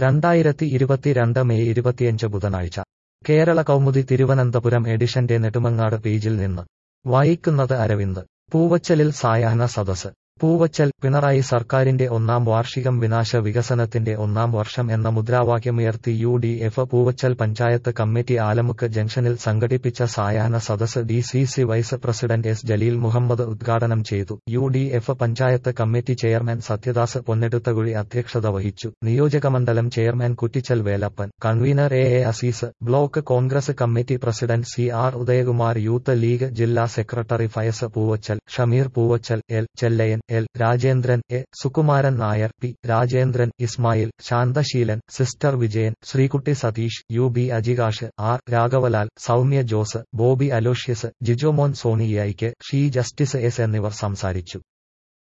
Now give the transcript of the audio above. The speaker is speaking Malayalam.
രണ്ടായിരത്തി ഇരുപത്തിരണ്ട് മെയ് ഇരുപത്തിയഞ്ച് ബുധനാഴ്ച കേരള കൗമുദി തിരുവനന്തപുരം എഡിഷന്റെ നെടുമങ്ങാട് പേജിൽ നിന്ന് വായിക്കുന്നത് അരവിന്ദ് പൂവച്ചലിൽ സായാഹ്ന സദസ് പൂവച്ചൽ പിണറായി സർക്കാരിന്റെ ഒന്നാം വാർഷികം വിനാശ വികസനത്തിന്റെ ഒന്നാം വർഷം എന്ന മുദ്രാവാക്യമുയർത്തി U D F Poovachal panchayat committee Alamukku ജംഗ്ഷനിൽ സംഘടിപ്പിച്ച സായാഹ്ന സദസ് D C C vice president S Jaleel Muhammad ഉദ്ഘാടനം ചെയ്തു U D F panchayat committee chairman Sathyadas Ponneduthakuzhi അധ്യക്ഷത വഹിച്ചു നിയോജകമണ്ഡലം chairman Kuttichal Velappan convener A A Azeez block Congress committee president C R Udayakumar youth league ജില്ലാ secretary Fayas Poovachal Shameer Poovachal L Chellayan L Rajendran A Sukumaran Nair P Rajendran Ismail ശാന്തശീലൻ sister Vijayan Sreekutty Satheesh U B Ajikash R രാഘവലാൽ Soumya Jose Bobby Aloysius Jijomon സോണിയായിക്ക് ഷീ ജസ്റ്റിസ് എസ് എന്നിവർ സംസാരിച്ചു